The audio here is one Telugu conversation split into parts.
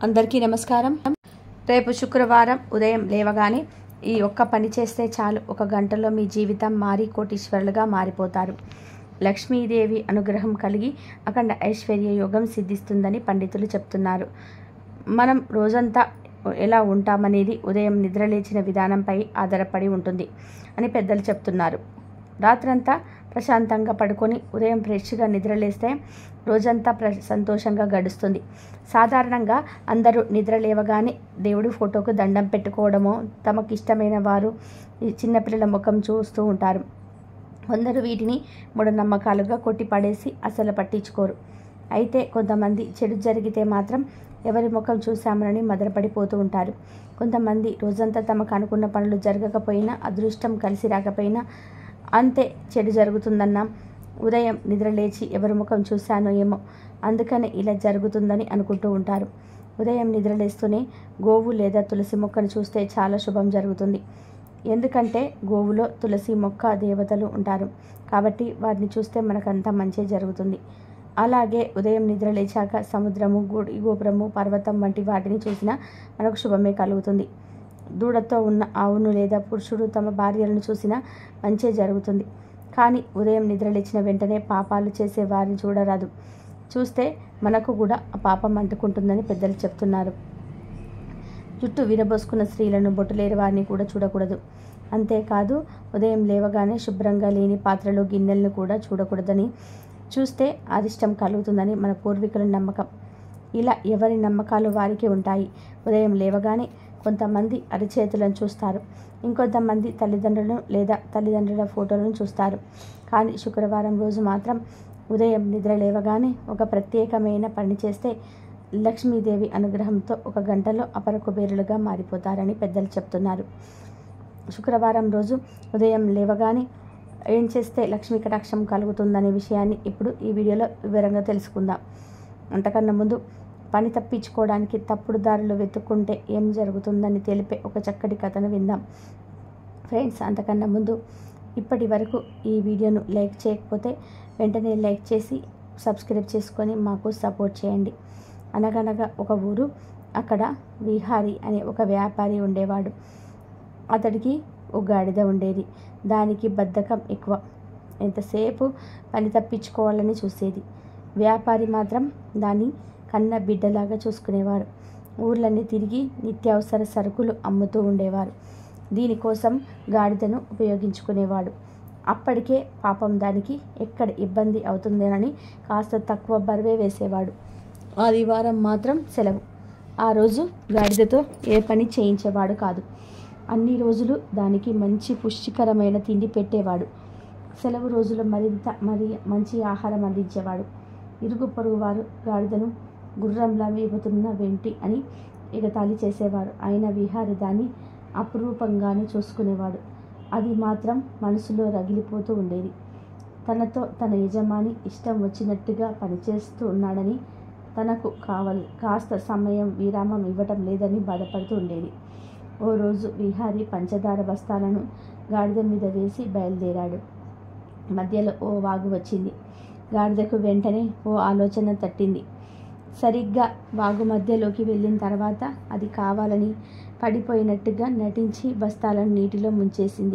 అందరికీ నమస్కారం రేపు శుక్రవారం ఉదయం లేవగానే ఈ ఒక్క పని చేస్తే చాలు ఒక గంటలో మీ జీవితం మారి కోటీశ్వరులుగా మారిపోతారు లక్ష్మీదేవి అనుగ్రహం కలిగి అఖండ ఐశ్వర్య యోగం సిద్ధిస్తుందని పండితులు చెప్తున్నారు మనం రోజంతా ఎలా ఉంటామనేది ఉదయం నిద్రలేచిన విధానంపై ఆధారపడి ఉంటుంది అని పెద్దలు చెప్తున్నారు రాత్రంతా ప్రశాంతంగా పడుకొని ఉదయం ఫ్రెష్గా నిద్రలేస్తే రోజంతా ప్ర సంతోషంగా గడుస్తుంది సాధారణంగా అందరూ నిద్ర లేవగానే దేవుడి ఫోటోకు దండం పెట్టుకోవడమో తమకు ఇష్టమైన వారు ఈ చిన్నపిల్లల ముఖం చూస్తూ ఉంటారు కొందరు వీటిని మూఢనమ్మకాలుగా కొట్టిపడేసి అసలు పట్టించుకోరు అయితే కొంతమంది చెడు జరిగితే మాత్రం ఎవరి ముఖం చూశామనని మదనపడిపోతూ ఉంటారు కొంతమంది రోజంతా తమకు అనుకున్న పనులు జరగకపోయినా అదృష్టం కలిసి రాకపోయినా అంతే చెడు జరుగుతుందన్న ఉదయం నిద్ర లేచి ఎవరి ముఖం చూశానో ఏమో అందుకనే ఇలా జరుగుతుందని అనుకుంటూ ఉంటారు ఉదయం నిద్రలేస్తూనే గోవు లేదా తులసి మొక్కను చూస్తే చాలా శుభం జరుగుతుంది ఎందుకంటే గోవులో తులసి మొక్క దేవతలు ఉంటారు కాబట్టి వారిని చూస్తే మనకంతా మంచి జరుగుతుంది అలాగే ఉదయం నిద్ర లేచాక సముద్రము గుడి గోపురము పర్వతం వంటి వాటిని చూసినా మనకు శుభమే కలుగుతుంది దూడతో ఉన్న ఆవును లేదా పురుషుడు తమ భార్యలను చూసినా మంచే జరుగుతుంది కానీ ఉదయం నిద్రలేచిన వెంటనే పాపాలు చేసే వారిని చూడరాదు చూస్తే మనకు కూడా ఆ పాపం అంటుకుంటుందని పెద్దలు చెప్తున్నారు జుట్టు విరబోసుకున్న స్త్రీలను బొట్టులేని వారిని కూడా చూడకూడదు అంతేకాదు ఉదయం లేవగానే శుభ్రంగా లేని పాత్రలు గిన్నెలను కూడా చూడకూడదని చూస్తే అరిష్టం కలుగుతుందని మన పూర్వీకుల నమ్మకం ఇలా ఎవరి నమ్మకాలు వారికి ఉంటాయి ఉదయం లేవగానే కొంతమంది అరిచేతులను చూస్తారు ఇంకొంతమంది తల్లిదండ్రులను లేదా తల్లిదండ్రుల ఫోటోలను చూస్తారు కానీ శుక్రవారం రోజు మాత్రం ఉదయం నిద్ర లేవగానే ఒక ప్రత్యేకమైన పని చేస్తే లక్ష్మీదేవి అనుగ్రహంతో ఒక గంటలో అపర కుబేరులుగా మారిపోతారని పెద్దలు చెప్తున్నారు శుక్రవారం రోజు ఉదయం లేవగానే ఏం చేస్తే లక్ష్మీ కటాక్షం కలుగుతుందనే విషయాన్ని ఇప్పుడు ఈ వీడియోలో వివరంగా తెలుసుకుందాం అంతకన్నా ముందు పని తప్పించుకోవడానికి తప్పుడు దారులు వెతుక్కుంటే ఏం జరుగుతుందని తెలిపే ఒక చక్కటి కథను విందాం ఫ్రెండ్స్ అంతకన్నా ముందు ఇప్పటి వరకు ఈ వీడియోను లైక్ చేయకపోతే వెంటనే లైక్ చేసి సబ్స్క్రైబ్ చేసుకొని మాకు సపోర్ట్ చేయండి అనగనగా ఒక ఊరు అక్కడ విహారి అనే ఒక వ్యాపారి ఉండేవాడు అతడికి ఒక గాడిద ఉండేది దానికి బద్ధకం ఎక్కువ ఎంతసేపు పని తప్పించుకోవాలని చూసేది వ్యాపారి మాత్రం దాన్ని కన్న బిడ్డలాగా చూసుకునేవారు ఊర్లన్నీ తిరిగి నిత్యావసర సరుకులు అమ్ముతూ ఉండేవారు దీనికోసం గాడిదను ఉపయోగించుకునేవాడు అప్పటికే పాపం దానికి ఎక్కడ ఇబ్బంది అవుతుందేనని కాస్త తక్కువ బరువే వేసేవాడు ఆదివారం మాత్రం సెలవు ఆ రోజు గాడిదతో ఏ పని చేయించేవాడు కాదు అన్ని రోజులు దానికి మంచి పుష్టికరమైన తిండి పెట్టేవాడు సెలవు రోజులు మరింత మరి మంచి ఆహారం అందించేవాడు ఇరుగు పొరుగు వారు గాడిదను గుర్రంలా వేపుతున్న వెంటి అని ఎగతాళి చేసేవారు అయిన విహారి దాన్ని అపురూపంగానే చూసుకునేవాడు అది మాత్రం మనసులో రగిలిపోతూ ఉండేది తనతో తన యజమాని ఇష్టం వచ్చినట్టుగా పనిచేస్తూ ఉన్నాడని తనకు కావాలి కాస్త సమయం విరామం ఇవ్వటం లేదని బాధపడుతూ ఉండేది ఓ రోజు విహారీ పంచదార బస్తాలను గాడిద మీద వేసి బయలుదేరాడు మధ్యలో ఓ వాగు వచ్చింది గాడిదకు వెంటనే ఓ ఆలోచన తట్టింది సరిగ్గా వాగు మధ్యలోకి వెళ్ళిన తర్వాత అది కావాలని పడిపోయినట్టుగా నటించి బస్తాలను నీటిలో ముంచేసింది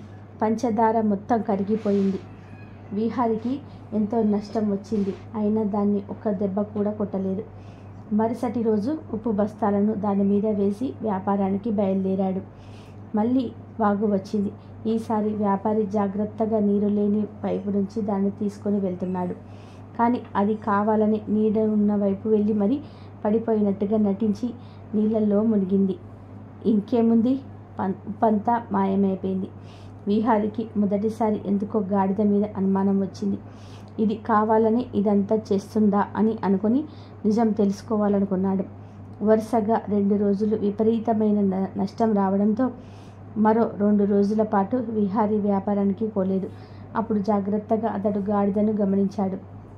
పంచదార మొత్తం కరిగిపోయింది విహారికి ఎంతో నష్టం వచ్చింది అయినా దాన్ని ఒక్క దెబ్బ కూడా కొట్టలేదు మరుసటి రోజు ఉప్పు బస్తాలను దాని మీద వేసి వ్యాపారానికి బయలుదేరాడు మళ్ళీ వాగు వచ్చింది ఈసారి వ్యాపారి జాగ్రత్తగా నీరు లేని వైపు నుంచి దాన్ని తీసుకొని వెళ్తున్నాడు కానీ అది కావాలని నీడ ఉన్న వైపు వెళ్ళి మరి పడిపోయినట్టుగా నటించి నీళ్ళల్లో మునిగింది ఇంకేముంది పం ఉప్పంతా మాయమైపోయింది విహారికి మొదటిసారి ఎందుకో గాడిద మీద అనుమానం వచ్చింది ఇది కావాలని ఇదంతా చేస్తుందా అని అనుకుని నిజం తెలుసుకోవాలనుకున్నాడు వరుసగా రెండు రోజులు విపరీతమైన న- నష్టం రావడంతో మరో రెండు రోజుల పాటు విహారీ వ్యాపారానికి పోలేదు అప్పుడు జాగ్రత్తగా అతడు గాడిదను గమనించాడు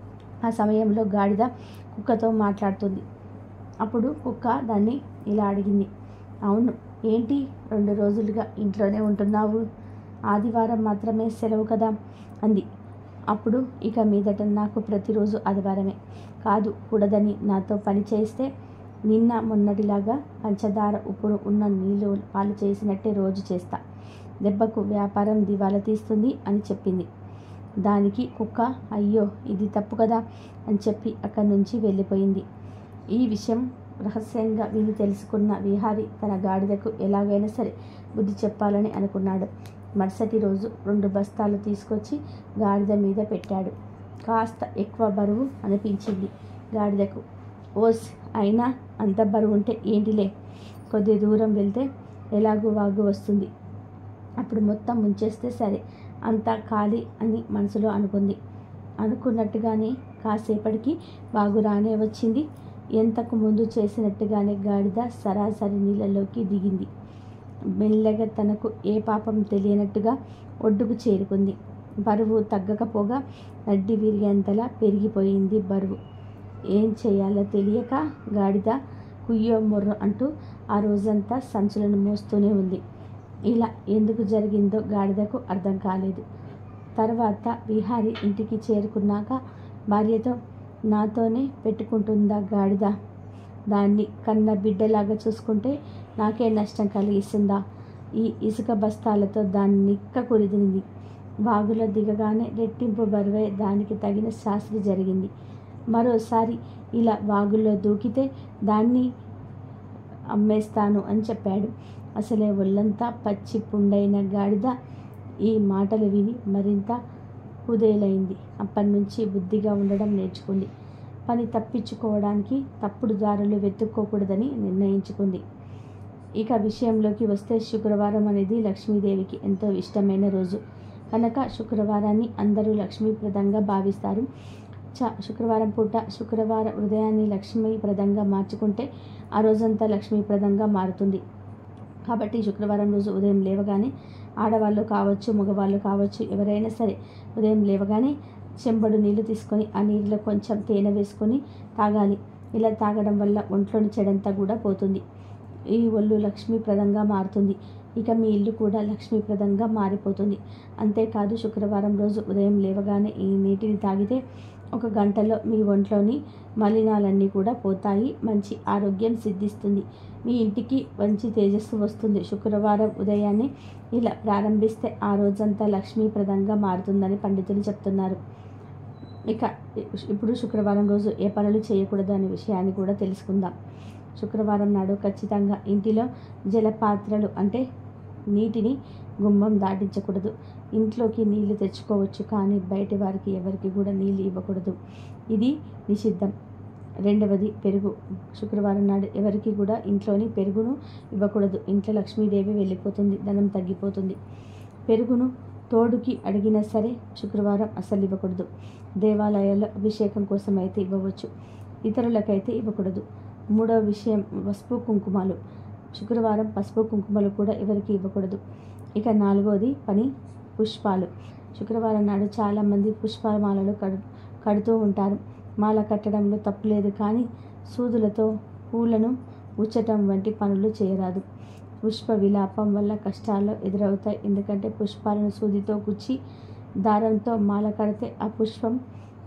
ఆ సమయంలో గాడిద కుక్కతో మాట్లాడుతుంది అప్పుడు కుక్క దాన్ని ఇలా అడిగింది అవును ఏంటి రెండు రోజులుగా ఇంట్లోనే ఉంటున్నావు ఆదివారం మాత్రమే సెలవు కదా అంది అప్పుడు ఇక మీదట నాకు ప్రతిరోజు ఆదివారమే కాదు కూడదని నాతో పని చేస్తే నిన్న మొన్నటిలాగా పంచదార ఉప్పుడు ఉన్న నీళ్ళు పాలు చేసినట్టే రోజు చేస్తా దెబ్బకు వ్యాపారం దివాలా తీస్తుంది అని చెప్పింది దానికి కుక్క అయ్యో ఇది తప్పు కదా అని చెప్పి అక్కడి నుంచి వెళ్ళిపోయింది ఈ విషయం రహస్యంగా విని తెలుసుకున్న విహారి తన గాడిదకు ఎలాగైనా సరే బుద్ధి చెప్పాలని అనుకున్నాడు మరుసటి రోజు రెండు బస్తాలు తీసుకొచ్చి గాడిద మీద పెట్టాడు కాస్త ఎక్కువ బరువు అనిపించింది గాడిదకు ఓస్ అయినా అంత బరువు ఉంటే ఏంటిలే కొద్ది దూరం వెళ్తే ఎలాగూ వాగు వస్తుంది అప్పుడు మొత్తం ముంచేస్తే సరే అంతా ఖాళీ అని మనసులో అనుకుంది అనుకున్నట్టుగానే కాసేపటికి వాగు రానే వచ్చింది ఎంతకు ముందు చేసినట్టుగానే గాడిద సరాసరి నీళ్ళలోకి దిగింది మెల్లగా తనకు ఏ పాపం తెలియనట్టుగా ఒడ్డుకు చేరుకుంది బరువు తగ్గకపోగా నడ్డి విరిగేంతలా పెరిగిపోయింది బరువు ఏం చేయాలో తెలియక గాడిద కుయ్యో మొర్ర అంటూ ఆ రోజంతా సంచులను మోస్తూనే ఉంది ఇలా ఎందుకు జరిగిందో గాడిదకు అర్థం కాలేదు తర్వాత విహారి ఇంటికి చేరుకున్నాక భార్యతో నాతోనే పెట్టుకుంటుందా గాడిద దాన్ని కన్న బిడ్డలాగా చూసుకుంటే నాకే నష్టం కలిగిస్తుందా ఈ ఇసుక బస్తాలతో దాన్ని నిక్క కురిదింది వాగులో దిగగానే రెట్టింపు బరువై దానికి తగిన శాస్త్రి జరిగింది మరోసారి ఇలా వాగుల్లో దూకితే దాన్ని అమ్మేస్తాను అని చెప్పాడు అసలే ఒళ్ళంతా పచ్చి పుండైన గాడిద ఈ మాటలు విని మరింత కుదేలైంది అప్పటి నుంచి బుద్ధిగా ఉండడం నేర్చుకుంది పని తప్పించుకోవడానికి తప్పుడు దారులు వెతుక్కోకూడదని నిర్ణయించుకుంది ఇక విషయంలోకి వస్తే శుక్రవారం అనేది లక్ష్మీదేవికి ఎంతో ఇష్టమైన రోజు కనుక శుక్రవారాన్ని అందరూ లక్ష్మీప్రదంగా భావిస్తారు చ శుక్రవారం పూట శుక్రవారం ఉదయాన్ని లక్ష్మీప్రదంగా మార్చుకుంటే ఆ రోజంతా లక్ష్మీప్రదంగా మారుతుంది కాబట్టి శుక్రవారం రోజు ఉదయం లేవగానే ఆడవాళ్ళు కావచ్చు మగవాళ్ళు కావచ్చు ఎవరైనా సరే ఉదయం లేవగానే చెంబడు నీళ్లు తీసుకొని ఆ నీళ్ళలో కొంచెం తేనె వేసుకొని తాగాలి ఇలా తాగడం వల్ల ఒంట్లోని చెడంతా కూడా పోతుంది ఈ ఒళ్ళు లక్ష్మీప్రదంగా మారుతుంది ఇక మీ ఇల్లు కూడా లక్ష్మీప్రదంగా మారిపోతుంది అంతేకాదు శుక్రవారం రోజు ఉదయం లేవగానే ఈ నీటిని తాగితే ఒక గంటలో మీ ఒంట్లోని మలినాలన్నీ కూడా పోతాయి మంచి ఆరోగ్యం సిద్ధిస్తుంది మీ ఇంటికి మంచి తేజస్సు వస్తుంది శుక్రవారం ఉదయాన్నే ఇలా ప్రారంభిస్తే ఆ రోజంతా లక్ష్మీప్రదంగా మారుతుందని పండితులు చెప్తున్నారు ఇక ఇప్పుడు శుక్రవారం రోజు ఏ పనులు చేయకూడదు అనే విషయాన్ని కూడా తెలుసుకుందాం శుక్రవారం నాడు ఖచ్చితంగా ఇంటిలో జలపాత్రలు అంటే నీటిని గుమ్మం దాటించకూడదు ఇంట్లోకి నీళ్లు తెచ్చుకోవచ్చు కానీ బయటి వారికి ఎవరికి కూడా నీళ్ళు ఇవ్వకూడదు ఇది నిషిద్ధం రెండవది పెరుగు శుక్రవారం నాడు ఎవరికి కూడా ఇంట్లోని పెరుగును ఇవ్వకూడదు ఇంట్లో లక్ష్మీదేవి వెళ్ళిపోతుంది ధనం తగ్గిపోతుంది పెరుగును తోడుకి అడిగినా సరే శుక్రవారం అసలు ఇవ్వకూడదు దేవాలయాల్లో అభిషేకం కోసం అయితే ఇవ్వవచ్చు ఇతరులకైతే ఇవ్వకూడదు మూడవ విషయం పసుపు కుంకుమలు శుక్రవారం పసుపు కుంకుమలు కూడా ఎవరికి ఇవ్వకూడదు ఇక నాలుగోది పని పుష్పాలు శుక్రవారం నాడు చాలామంది పుష్పాల మాలలు కడు కడుతూ ఉంటారు మాల కట్టడంలో తప్పు లేదు కానీ సూదులతో పూలను ఉచ్చటం వంటి పనులు చేయరాదు పుష్ప విలాపం వల్ల కష్టాలు ఎదురవుతాయి ఎందుకంటే పుష్పాలను సూదితో గుచ్చి దారంతో మాల కడితే ఆ పుష్పం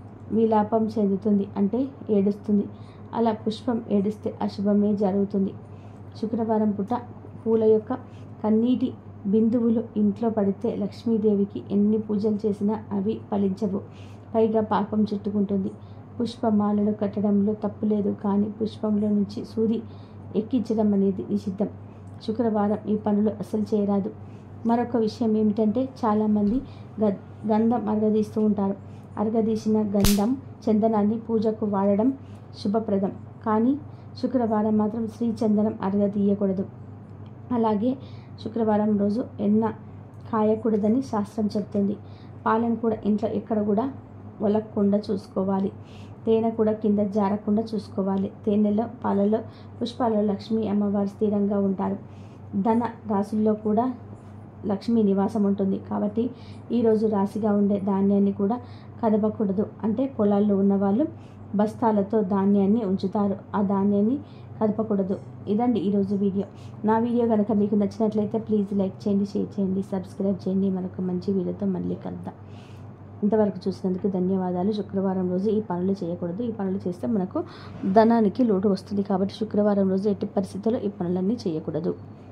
విలాపం చెందుతుంది అంటే ఏడుస్తుంది అలా పుష్పం ఏడిస్తే అశుభమే జరుగుతుంది శుక్రవారం పూట పూల యొక్క కన్నీటి బిందువులు ఇంట్లో పడితే లక్ష్మీదేవికి ఎన్ని పూజలు చేసినా అవి ఫలించవు పైగా పాపం చుట్టుకుంటుంది పుష్పమాలలు కట్టడంలో తప్పు లేదు కానీ పుష్పంలో నుంచి సూది ఎక్కించడం అనేది నిషిద్ధం శుక్రవారం ఈ పనులు అసలు చేయరాదు మరొక విషయం ఏమిటంటే చాలామంది గ గంధం అరగదీస్తూ ఉంటారు అరగదీసిన గంధం చందనాన్ని పూజకు వాడడం శుభప్రదం కానీ శుక్రవారం మాత్రం శ్రీ చందనం అరగదీయకూడదు అలాగే శుక్రవారం రోజు ఎన్న కాయకూడదని శాస్త్రం చెప్తుంది పాలను కూడా ఇంట్లో ఎక్కడ కూడా ఒలక్కుండా చూసుకోవాలి తేనె కూడా కింద జారకుండా చూసుకోవాలి తేనెలో పాలలో పుష్పాలలో లక్ష్మీ అమ్మవారు స్థిరంగా ఉంటారు ధన రాశుల్లో కూడా లక్ష్మీ నివాసం ఉంటుంది కాబట్టి ఈరోజు రాశిగా ఉండే ధాన్యాన్ని కూడా కదపకూడదు అంటే పొలాల్లో ఉన్నవాళ్ళు బస్తాలతో ధాన్యాన్ని ఉంచుతారు ఆ ధాన్యాన్ని కదపకూడదు ఇదండి ఈరోజు వీడియో నా వీడియో కనుక మీకు నచ్చినట్లయితే ప్లీజ్ లైక్ చేయండి షేర్ చేయండి సబ్స్క్రైబ్ చేయండి మరొక మంచి వీడియోతో మళ్ళీ కలుద్దాం ఇంతవరకు చూసినందుకు ధన్యవాదాలు శుక్రవారం రోజు ఈ పనులు చేయకూడదు ఈ పనులు చేస్తే మనకు ధనానికి లోటు వస్తుంది కాబట్టి శుక్రవారం రోజు ఎట్టి పరిస్థితుల్లో ఈ పనులన్నీ చేయకూడదు